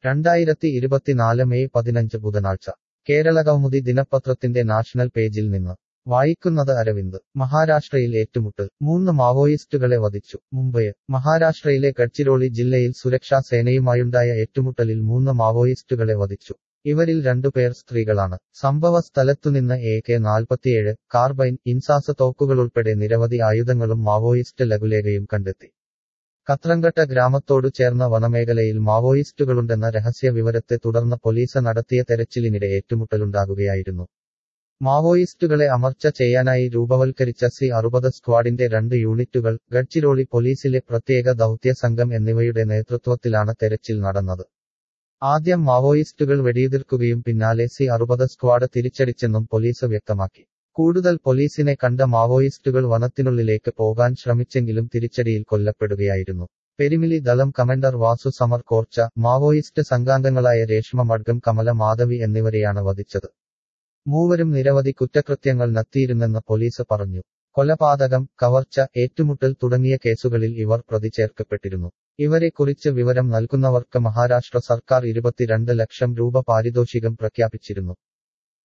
രണ്ടായിരത്തി ഇരുപത്തിനാല് മെയ് പതിനഞ്ച് ബുധനാഴ്ച കേരള കൗമുദി ദിനപത്രത്തിന്റെ നാഷണൽ പേജിൽ നിന്ന് വായിക്കുന്നത് അരവിന്ദ് മഹാരാഷ്ട്രയിൽ ഏറ്റുമുട്ടൽ മൂന്ന് മാവോയിസ്റ്റുകളെ വധിച്ചു മുംബൈ മഹാരാഷ്ട്രയിലെ ഗഡ്ചിരോളി ജില്ലയിൽ സുരക്ഷാ സേനയുമായുണ്ടായ ഏറ്റുമുട്ടലിൽ മൂന്ന് മാവോയിസ്റ്റുകളെ വധിച്ചു ഇവരിൽ രണ്ടുപേർ സ്ത്രീകളാണ് സംഭവ സ്ഥലത്തുനിന്ന് എ കെ നാൽപ്പത്തിയേഴ് കാർബൈൻ ഇൻസാസ് തോക്കുകളുൾപ്പെടെ നിരവധി ആയുധങ്ങളും മാവോയിസ്റ്റ് ലഘുലേഖയും കണ്ടെത്തി കത്രങ്കട്ട ഗ്രാമത്തോടു ചേർന്ന വനമേഖലയിൽ മാവോയിസ്റ്റുകളുണ്ടെന്ന രഹസ്യ വിവരത്തെ തുടർന്ന് പോലീസ് നടത്തിയ തെരച്ചിലിനിടെ ഏറ്റുമുട്ടലുണ്ടാകുകയായിരുന്നു മാവോയിസ്റ്റുകളെ അമർച്ച ചെയ്യാനായി രൂപവൽക്കരിച്ച സി അറുപത് സ്ക്വാഡിന്റെ രണ്ട് യൂണിറ്റുകൾ ഗഡ്ചിരോളി പോലീസിലെ പ്രത്യേക ദൗത്യ സംഘം എന്നിവയുടെ നേതൃത്വത്തിലാണ് തെരച്ചിൽ നടന്നത് ആദ്യം മാവോയിസ്റ്റുകൾ വെടിയുതിർക്കുകയും പിന്നാലെ സി അറുപത് സ്ക്വാഡ് തിരിച്ചടിച്ചെന്നും പോലീസ് വ്യക്തമാക്കി കൂടുതൽ പോലീസിനെ കണ്ട മാവോയിസ്റ്റുകൾ വനത്തിനുള്ളിലേക്ക് പോകാൻ ശ്രമിച്ചെങ്കിലും തിരിച്ചടിയിൽ കൊല്ലപ്പെടുകയായിരുന്നു പെരിമിലി ദളം കമാൻഡർ വാസു സമർ കോർച്ച മാവോയിസ്റ്റ് സംഘാംഗങ്ങളായ രേഷ്മ മഡ്ഗം കമല മാധവി എന്നിവരെയാണ് വധിച്ചത് മൂവരും നിരവധി കുറ്റകൃത്യങ്ങൾ നടത്തിയിരുന്നെന്ന് പോലീസ് പറഞ്ഞു കൊലപാതകം കവർച്ച ഏറ്റുമുട്ടൽ തുടങ്ങിയ കേസുകളിൽ ഇവർ പ്രതി ചേർക്കപ്പെട്ടിരുന്നു ഇവരെക്കുറിച്ച് വിവരം നൽകുന്നവർക്ക് മഹാരാഷ്ട്ര സർക്കാർ ഇരുപത്തിരണ്ട് ലക്ഷം രൂപ പാരിതോഷികം പ്രഖ്യാപിച്ചിരുന്നു